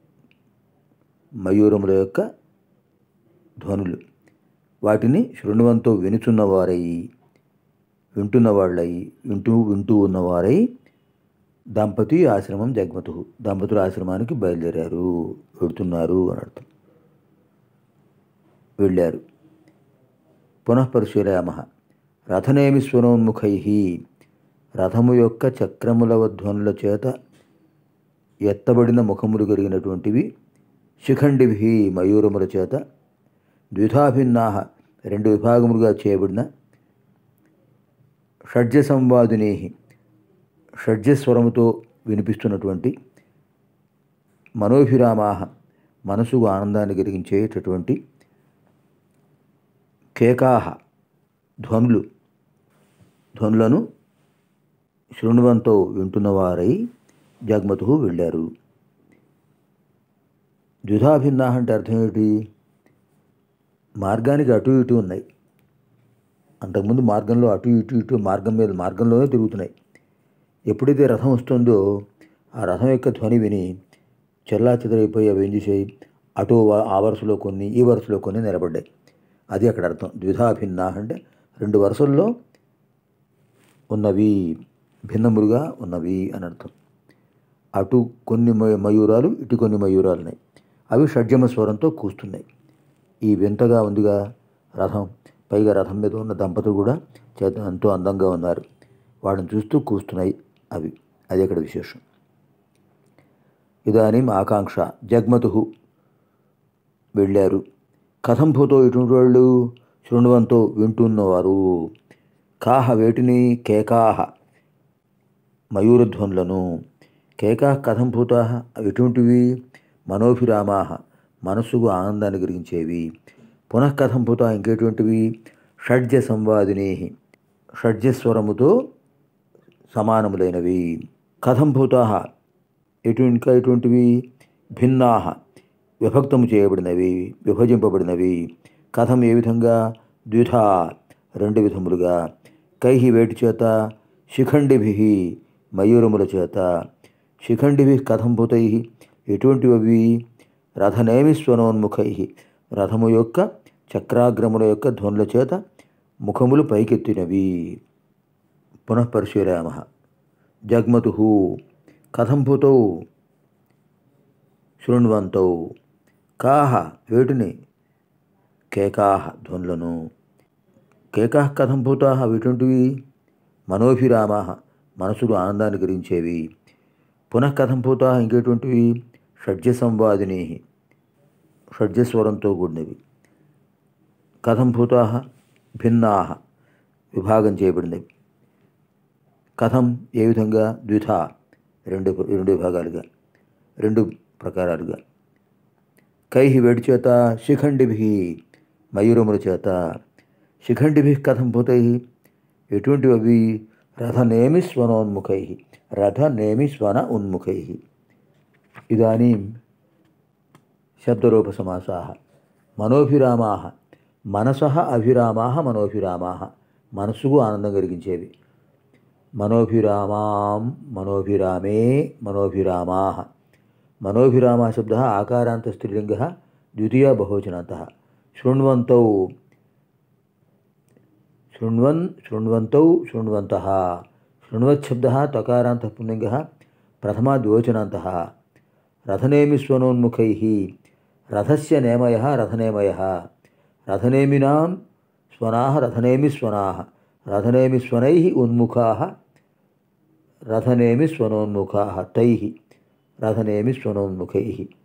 S3: మయూరముల యొక్క ధ్వనులు వాటిని శృణువంతో వినుచున్నవారై వింటున్నవాళ్ళై వింటూ వింటూ ఉన్నవారై దంపతి ఆశ్రమం జగ్మతు దంపతుల ఆశ్రమానికి బయలుదేరారు వెడుతున్నారు అని అర్థం వెళ్ళారు పునఃపరిశీలయామ రథనేమి స్వనోన్ముఖై రథము యొక్క చక్రముల ధ్వనుల చేత ఎత్తబడిన ముఖములు కలిగినటువంటివి శిఖండిభి మయూరముల చేత ద్విధాభిన్నా రెండు విభాగములుగా చేయబడిన షడ్జ సంవాదిని షడ్జస్వరముతో వినిపిస్తున్నటువంటి మనోభిరామా మనసుకు ఆనందాన్ని కలిగించేటటువంటి కేకాహ ధ్వనులు ధ్వనులను శృణువంతో వింటున్నవారై జగ్మతు వెళ్ళారు ద్విధాభిన్నా అంటే అర్థం ఏమిటి మార్గానికి అటు ఇటు ఉన్నాయి అంతకుముందు మార్గంలో అటు ఇటు ఇటు మార్గం మీద మార్గంలోనే తిరుగుతున్నాయి ఎప్పుడైతే రథం వస్తుందో ఆ రథం యొక్క ధ్వని విని చెల్లా చెదరైపోయి అవి ఏం చేసాయి అటు వ- ఆ వరుసలో కొన్ని ఈ వరుసలో కొన్ని నిలబడ్డాయి అది అక్కడ అర్థం ద్విధాభిన్నా అంటే రెండు వరుసల్లో ఉన్నవి భిన్నములుగా ఉన్నవి అని అర్థం అటు కొన్ని మయ- మయూరాలు ఇటు కొన్ని మయూరాలు ఉన్నాయి అవి షడ్జమ స్వరంతో కూస్తున్నాయి ఈ వింతగా ఉందిగా రథం పైగా రథం మీద ఉన్న దంపతులు కూడా చేత ఎంతో అందంగా ఉన్నారు వాడిని చూస్తూ కూస్తున్నాయి అవి అది అక్కడ విశేషం ఇదానీ ఆకాంక్ష జగ్మతు వెళ్ళారు కథం భూతో ఇటువంటి వాళ్ళు శృణువంతో వింటున్నవారు కాహ వేటిని కేకాహ మయూరధ్వనులను కేకా కథం భూతా అవి ఎటువంటివి మనోభిరామా మనస్సుకు ఆనందాన్ని కలిగించేవి పునః కథం భూత ఇంకేటువంటివి షడ్జ సంవాదిని షడ్జస్వరముతో సమానములైనవి కథం భూతా ఎటు ఇంకా ఎటువంటివి భిన్నా విభక్తము చేయబడినవి విభజింపబడినవి కథం ఏ విధంగా ద్విధా రెండు విధములుగా కైహి వేటి చేత శిఖండిభి మయూరముల చేత శిఖండిభి కథం భూతై ఎటువంటివి రథనేమి స్వనోన్ముఖై రథము యొక్క చక్రాగ్రముల యొక్క ధ్వనుల చేత ముఖములు పైకెత్తినవి పునఃపరిశీలయామ జగ్మతు కథం భూతౌ శృణ్వంతౌ కాహ వేటిని కేకాహ ధ్వనులను కేకాహ కథం భూతా అవిటువంటివి మనోభిరామా మనసుకు ఆనందాన్ని కలిగించేవి పునః కథం భూతా ఇంకేటువంటివి షడ్జ సంవాదిని షడ్జస్వరంతో కూడినవి కథం భూతా భిన్నా విభాగం చేయబడినవి కథం ఏ విధంగా ద్విధ రెండు రెండు విభాగాలుగా రెండు ప్రకారాలుగా కైహి వేడి చేత శిఖండిభి మయూరముల చేత శిఖండిభి కథం భూతై ఎటువంటివి అవి రథనేమి స్వనోన్ముఖై రథనేమి స్వన ఉన్ముఖై ఇదానీం శబ్దరూపసమాసాः మనోభిరామాः మనసः అభిరామాः మనోభిరామాः మనసుకు ఆనందం కలిగించేవి మనోభిరామాం మనోభిరామే మనోభిరామాः మనోభిరామ శబ్దः ఆకారాంత స్త్రీలింగः ద్వితీయ బహువచనాन्तः శృण्वन्तौ శృण्वन् శృण्वन्तौ శృण्वन्तः శృण्वच्छब्दः तकारान्तः पुल्लिङ्गः प्रथमा द्विवचनान्तः रथनेमि स्वनोन्मुखैः रथस्य नेमयः रथनेमयः रथनेमिनां स्वनाः रथनेमि स्वनाः रथनेमि स्वनैः उन्मुखाः रथनेमि स्वनोन्मुखाः तैः రథనేమి స్వనోన్ముఖై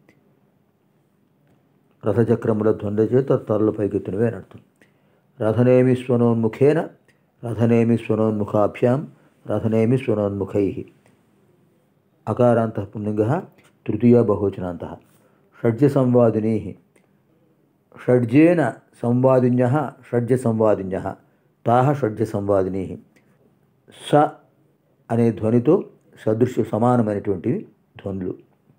S3: రథచక్రముల ధ్వంద చేత తరలు పైకెత్తినవే అని అర్థం రథనేమి స్వనోన్ముఖేన రథనేమి స్వనోన్ముఖాభ్యాం రథనేమి స్వనోన్ముఖై అకారాంత పుల్లింగ తృతీయ బహువచనాంత షడ్జ సంవాదినీ షడ్జేన సంవాదిన్య షడ్జ సంవాదిన్య తాహ షడ్జ సంవాదినీ స అనే ధ్వనితో సదృశ్య సమానమైనటువంటివి ధ్వనులు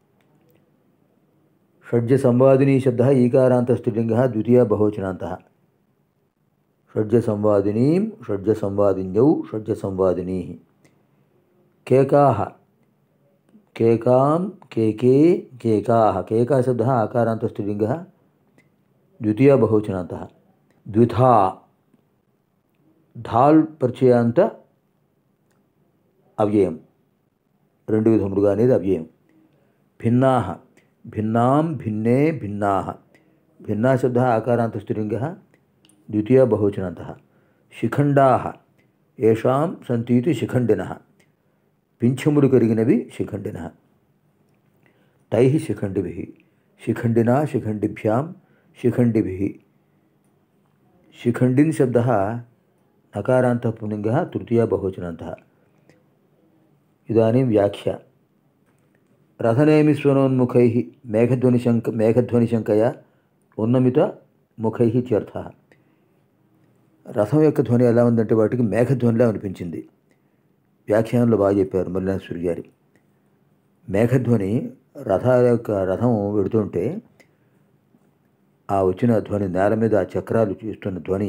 S3: షడ్జ సంవాదినీ శబ్ద ఈకారాంత స్త్రీలింగ ద్వితీయ బహువచనాంత షడ్జ సంవాదినీం షడ్జ సంవాదిన్యౌ షడ్జ సంవాదినీ కేకాహ కేకాం కేకే కేకాహ కేకా శబ్ద ఆకారాంత స్త్రీలింగ ద్వితీయ బహువచనాంత ద్విధా ధాల్ పరిచయాంత అవ్యయం రెండు విధములుగా అనేది అవ్యయం భిన్నా భిన్నాం భిన్నే భిన్నా భిన్నా శబ్ద ఆకారాంత స్త్రీలింగ ద్వితీయ బహువచనంత శిఖండా ఏషాం సంతీతి శిఖండిన పింఛములు కలిగినవి శిఖండిన తై శిఖండిభి శిఖండినా శిఖండిభ్యాం శిఖండిభి శిఖండిన్ శబ్ద నకారాంత పులింగ తృతీయ బహువచనంత ఇదాनीं వ్యాఖ్య రథనేమి స్వనోన్ముఖై మేఘధ్వనిశంక మేఘధ్వనిశంకయ ఉన్నమిత ముఖై ఇత్యర్థ రథం యొక్క ధ్వని ఎలా ఉందంటే వాటికి మేఘధ్వనిలా అనిపించింది వ్యాఖ్యానంలో బాగా చెప్పారు మల్లినాథ్ గారి మేఘధ్వని రథ యొక్క రథం వెడుతుంటే ఆ వచ్చిన ధ్వని నేల మీద ఆ చక్రాలు చూస్తున్న ధ్వని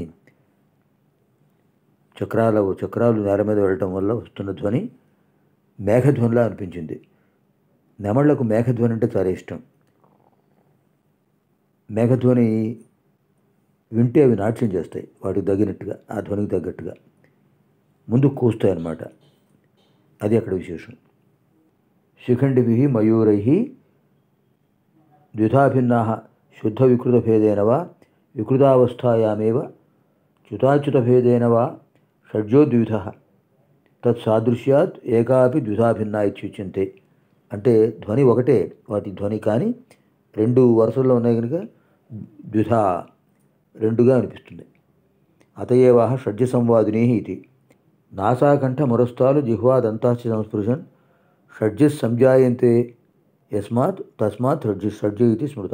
S3: చక్రాల చక్రాలు నేల మీద వెళ్ళటం వల్ల వస్తున్న ధ్వని మేఘధ్వనిలా అనిపించింది నెమళ్లకు మేఘధ్వని అంటే చాలా ఇష్టం మేఘధ్వని వింటే అవి నాట్యం చేస్తాయి వాటికి తగినట్టుగా ఆ ధ్వనికి తగ్గట్టుగా ముందు కూస్తాయి అన్నమాట అది అక్కడ విశేషం శిఖండిభి మయూరై ద్విధాభిన్నా శుద్ధ వికృతభేదేన వా వికృతావస్థాయామేవ చ్యుతాచ్యుతభేదేన వా షడ్జోద్విధ తత్సాదృశ్యాత్ ఏకాపి ద్విధాభిన్నా ఇత్యుచ్యంతే అంటే ధ్వని ఒకటే వాటి ధ్వని కానీ రెండు వరుసల్లో ఉన్నాయి కనుక ద్విధా రెండుగా అనిపిస్తుంది అతయేవాహ షడ్జ సంవాదినీ ఇది నాసాకంఠ మురస్తాలు జిహ్వాదంతాశ్చ సంస్పృశన్ షడ్జ సంజాయంతే యస్మాత్ తస్మాత్ షడ్జ షడ్జ ఇది స్మృత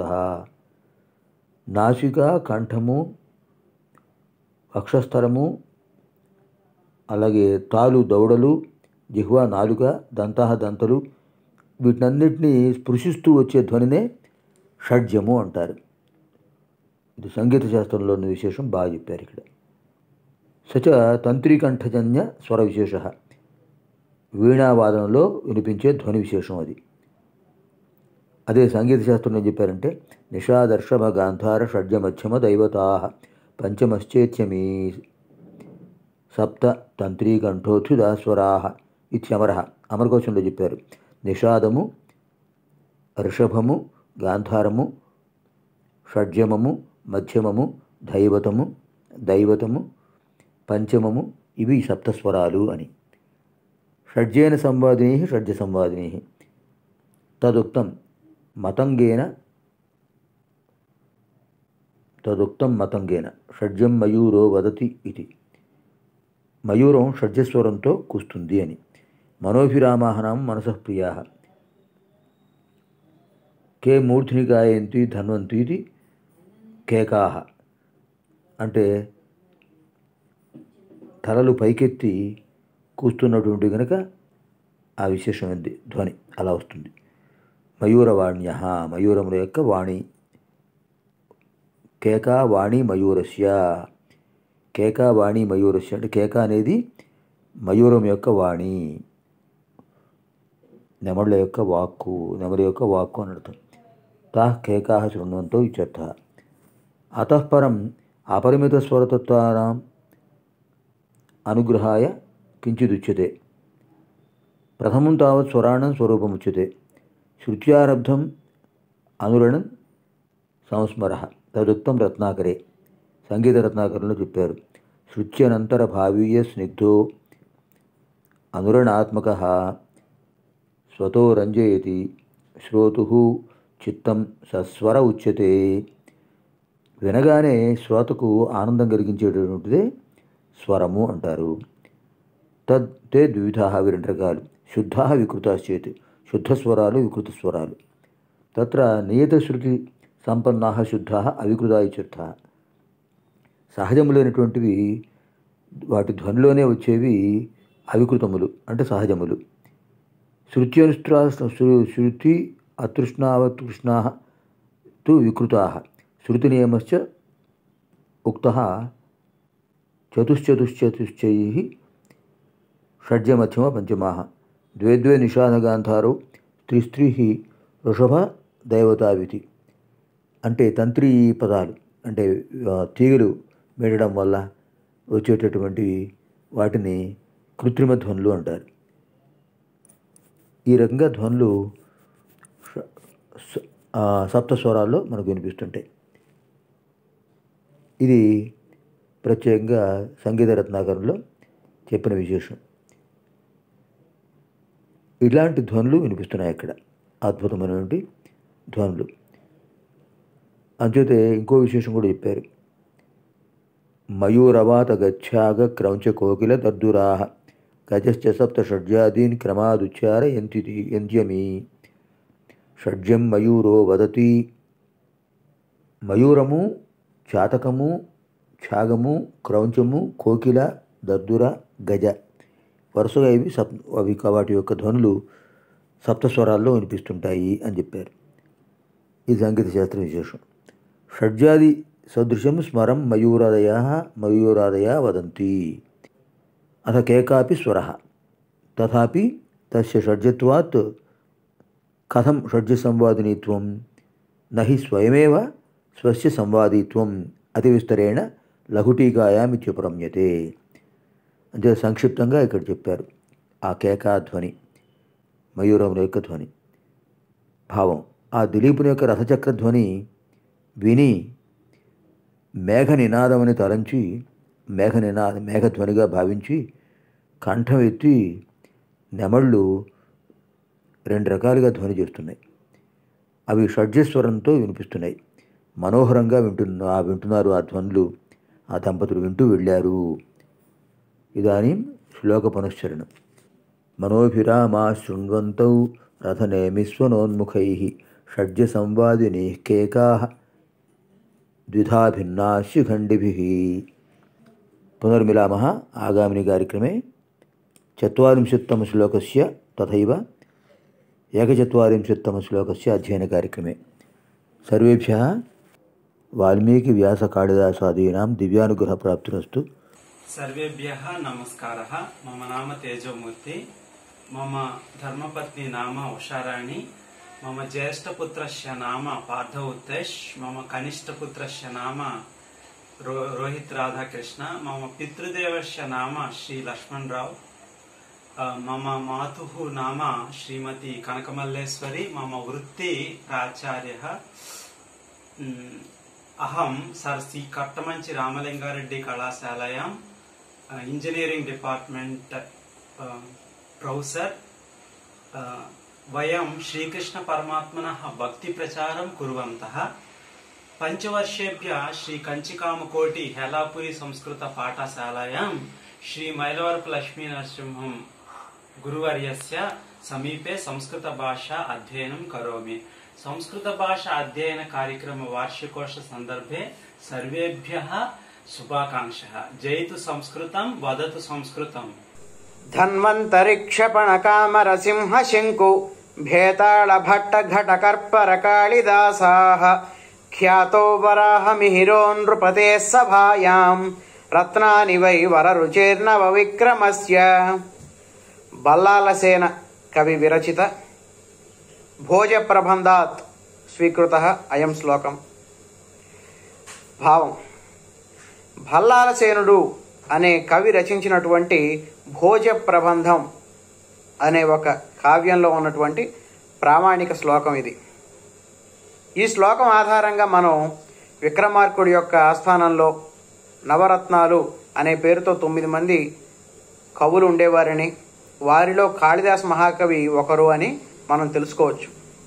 S3: నాసిక కంఠము వక్షస్థలము అలాగే తాలు దౌడలు జిహ్వ నాలుక దంతాహ దంతలు వీటినన్నిటినీ స్పృశిస్తూ వచ్చే ధ్వనినే షడ్జము అంటారు ఇది సంగీత శాస్త్రంలోని విశేషం బాగా చెప్పారు ఇక్కడ సచ తంత్రికంఠజన్య స్వర విశేష వీణావాదనలో వినిపించే ధ్వని విశేషం అది అదే సంగీత శాస్త్రంలో ఏం చెప్పారంటే నిషాదర్శమ గాంధార షడ్జ మధ్యమ దైవతా పంచమశ్చేత్యమీ సప్త తంత్రీకంఠోత్యుదాస్వరా ఇత్యమర అమరకోశంలో చెప్పారు నిషాదము ఋషభము గాంధారము షడ్జమము మధ్యమము దైవతము దైవతము పంచమము ఇవి సప్తస్వరాలు అని షడ్జేన సంవాదినీ షడ్జ సంవాదినీ తదుక్తం మతంగేన తదుక్తం మతంగేన షడ్జం మయూరో వదతి ఇది మయూరం షడ్జస్వరంతో కూస్తుంది అని మనోభిరామాహనం మనసః ప్రియా కే మూర్ధ్ని గాయంతి ధన్వంతి ఇది కేకా అంటే తలలు పైకెత్తి కూస్తున్నటువంటి కనుక ఆ విశేషమైనది ధ్వని అలా వస్తుంది మయూరవాణ్య మయూరముల యొక్క వాణి కేకా వాణి మయూరస్య కేకా వాణి మయూరస్య అంటే కేక అనేది మయూరం యొక్క వాణి నెమళ్ళ యొక్క వాక్కు నెమలి యొక్క వాక్కు అని అర్థం తా కేకా శృణ్వంతో ఇత్యర్థ అతఃపరం అపరిమిత స్వరతత్వానాం అనుగ్రహాయ కించిదుచ్యతే ప్రథమం తావత్ స్వరాణం స్వరూపముచ్యతే శృత్యారబ్ధం అనురణం సంస్మర తదుక్తం రత్నాకరే సంగీత రత్నాకరంలో చెప్పారు శృత్యనంతర భావీయ స్నిగ్ధో అనురణాత్మక స్వతో రంజయతి శ్రోతు చిత్తం సస్వర ఉచ్యతే వినగానే శ్రోతకు ఆనందం కలిగించేటటువంటిదే స్వరము అంటారు తద్ తే ద్విధా అవి రెండు రకాలు శుద్ధ వికృతాశ్చేతి శుద్ధ స్వరాలు వికృత స్వరాలు తత్ర నియత శృతి సంపన్నా శుద్ధ అవికృత ఇత్యర్థ సహజములైనటువంటివి వాటి ధ్వనిలోనే వచ్చేవి అవికృతములు అంటే సహజములు శృత్యనుష్ఠా శృతి అతృష్ణావతృష్ణా తు వికృతా శృతి నియమశ్చ ఉక్త చతుశ్చతుశ్చతుశ్చై షడ్జమధ్యమ పంచమా ద్వే ద్వే నిషాదగాంధారో త్రిస్త్రీ వృషభ దైవతావితి అంటే తంత్రి పదాలు అంటే ఆ, తీగలు మెడడం వల్ల వచ్చేటటువంటి వాటిని కృత్రిమ ధ్వనులు అంటారు ఈ రకంగా ధ్వనులు ష- స- ఆ, సప్త స్వరాల్లో మనకు వినిపిస్తుంటాయి ఇది ప్రత్యేకంగా సంగీత రత్నాకరంలో చెప్పిన విశేషం ఇలాంటి ధ్వనులు వినిపిస్తున్నాయి ఇక్కడ అద్భుతమైనటువంటి ధ్వనులు అంచేతే ఇంకో విశేషం కూడా చెప్పారు మయూరవాత గచ్ఛాగ క్రౌంచ కోకిల దద్దురా గజశ్చ సప్త షడ్జాదీన్ క్రమాదుచ్చార ఎంతిది ఎంత్యమి షడ్జం మయూరో వదతి మయూరము చాతకము ఛాగము క్రౌంచము కోకిల దద్దుర గజ వరుసగా ఇవి సప్ అవి వాటి యొక్క ధ్వనులు సప్తస్వరాల్లో వినిపిస్తుంటాయి అని చెప్పారు ఇది సంగీత శాస్త్ర విశేషం షడ్జాది సదృశం స్మరం మయూరాదయ మయూరాదయ వదంతి అథ కేకాపి స్వర తథాపి తస్య షడ్జత్వాత్ కథం షడ్జసంవాదినీత్వం నహి స్వయమేవ స్వస్య సంవాదిత్వం అతి విస్తరేణ లఘుటీకాయామిత్యుపరమ్యతే అంటే సంక్షిప్తంగా ఇక్కడ చెప్పారు ఆ కేకా ధ్వని మయూరం యొక్క ధ్వని భావం ఆ దిలీపుని యొక్క రథచక్ర ధ్వని విని మేఘ నినాదమని తలంచి మేఘ నినాద మేఘధ్వనిగా భావించి కంఠం ఎత్తి నెమళ్ళు రెండు రకాలుగా ధ్వని చేస్తున్నాయి అవి షడ్జస్వరంతో వినిపిస్తున్నాయి మనోహరంగా వింటున్న ఆ వింటున్నారు ఆ ధ్వనులు ఆ దంపతులు వింటూ వెళ్ళారు ఇదాनीं శ్లోకపునశ్చరణం మనోభిరామా శృण्वन्तौ రథనేమిస్వనోన్ముఖైः షడ్జసంవాదినీः కేకాः ద్విधा भिन्नाः शिखण्डिभिः पुनर्मिलामः आगामिनि कार्यक्रमे चत्वारिंशत्तमश्लोकस्य तथैव एकचत्वारिंशत्तमश्लोकस्य अध्ययनकार्यक्रमे सर्वेभ्यः वाल्मीकिव्यासकाళिदासादीनां दिव्यानुग्रहप्राप्तिरस्तु
S5: सर्वेभ्यः नमस्कारः मम नाम तेजोमूर्ति मम धर्मपत्नी नाम उषाराणि मम ज्येष्ठपुत्रस्य नाम पार्थ उत्तेश् मम कनिष्ठपुत्रस्य नाम रो रोहित राधाकृष्ण मम पितृदेवस्य नाम श्री लक्ष्मणराव अ, मम मातुः नाम श्रीमती कनकमल्लेश्वरी मम वृत्ति प्राचार्यः म्, अहं सर् सी कट्टमञ्चि रामलिङ्गारेड्डी कलाशालायां अ, इंजीनियरिङ्ग् डिपार्ट्मेण्ट् अ, प्रौसर् अ, वयं श्रीकृष्णपरमात्मनः भक्तिप्रचारं कुर्वन्तः पञ्चवर्षेभ्यः श्री कञ्चिकामकोटि हेलापुरी संस्कृतपाठशालायां श्री मैलवरपु लक्ष्मीनरसिंहं गुरुवर्यस्य समीपे संस्कृतभाषा अध्ययनं करोमि संस्कृतभाषा अध्ययन कार्यक्रम वार्षिकोत्सव सन्दर्भे सर्वेभ्यः శుభాకాంక్ష జైతు సంస్కృతం వదతు సంస్కృతం
S6: ధన్వంతరిక్షపణకామరసింహశంకు భేతాళభट्टघटकर्परकालिदासाः ख्यातो वराहमिहिरो नृपतेः सभायां रत्नानि वै वररुचेर्नवविक्रमस्य बल्लालसेन कवि विरचित भोजप्रबन्धात् स्वीकृतः अयं श्लोकम् భావం భల్లాలసేనుడు అనే కవి రచించినటువంటి భోజ ప్రబంధం అనే ఒక కావ్యంలో ఉన్నటువంటి ప్రామాణిక శ్లోకం ఇది ఈ శ్లోకం ఆధారంగా మనం విక్రమార్కుడి యొక్క ఆస్థానంలో నవరత్నాలు అనే పేరుతో తొమ్మిది మంది కవులు ఉండేవారని వారిలో కాళిదాస్ మహాకవి ఒకరు అని మనం తెలుసుకోవచ్చు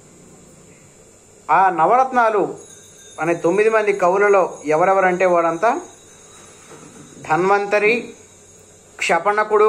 S6: ఆ నవరత్నాలు అనే తొమ్మిది మంది కవులలో ఎవరెవరంటే వాడంతా ధన్వంతరి క్షపణకుడు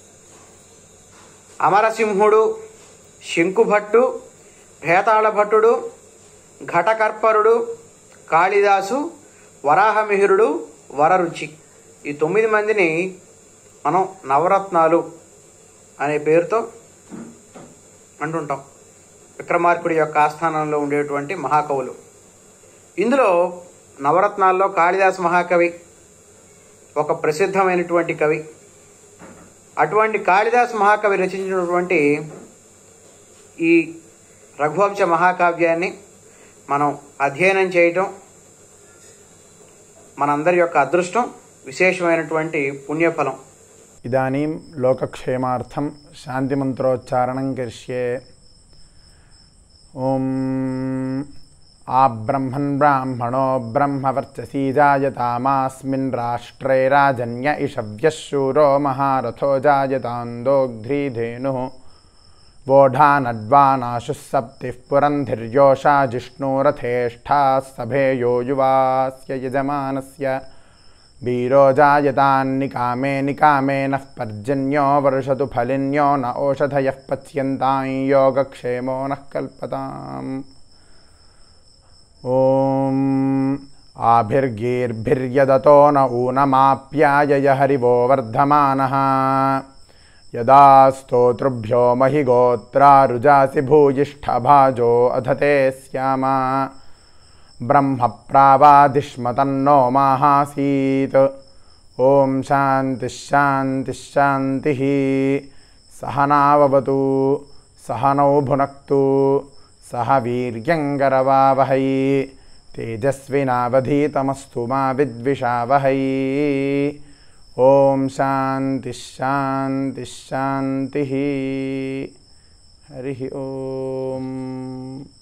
S6: అమరసింహుడు శంకుభట్టు భేతాళభట్టుడు ఘటకర్పరుడు కాళిదాసు వరాహమిహిరుడు వరరుచి ఈ తొమ్మిది మందిని మనం నవరత్నాలు అనే పేరుతో అంటుంటాం విక్రమార్కుడి యొక్క ఆస్థానంలో ఉండేటువంటి మహాకవులు ఇందులో నవరత్నాల్లో కాళిదాస్ మహాకవి ఒక ప్రసిద్ధమైనటువంటి కవి అటువంటి కాళిదాస్ మహాకవి రచించినటువంటి ఈ రఘువంశ మహాకావ్యాన్ని మనం అధ్యయనం చేయటం మనందరి యొక్క అదృష్టం విశేషమైనటువంటి పుణ్యఫలం
S2: ఇదానీం లోకక్షేమార్థం శాంతిమంత్రోచ్చారణం కరిష్యే ఓం ఆ బ్రహ్మన్ బ్రాహ్మణో బ్రహ్మవర్చసీ జాయతామాస్మిన్ రాష్ట్రే రాజన్య ఇషవ్యశూరో మహారథో జాయతాందోగ్ధ్రీధేను वोढानड्वानाशुः सप्तिः पुरन्धिर्योषा जिष्णुरथेष्ठाः सभेयो युवास्य यजमानस्य वीरो जायतान्निकामे निकामे नः पर्जन्यो वर्षतु फलिन्यो न ओषधयः पच्यन्तां योगक्षेमो नः कल्पताम् ॐ आभिर्गीर्भिर्यदतो न ऊनमाप्यायय हरिवो वर्धमानः यदा स्तोतृभ्यो महि गोत्रारुजासि भूयिष्ठभाजो अधते स्याम ब्रह्मप्रावादिष्मतन्नो माहासीत् ॐ शान्तिः शान्तिः शान्तिः सहनाववतु सहनौ भुनक्तु सह वीर्यङ्करवावहै तेजस्विनावधीतमस्तु मा विद्विषावहै ॐ शान्तिः शान्तिः शान्तिः हरिः ॐ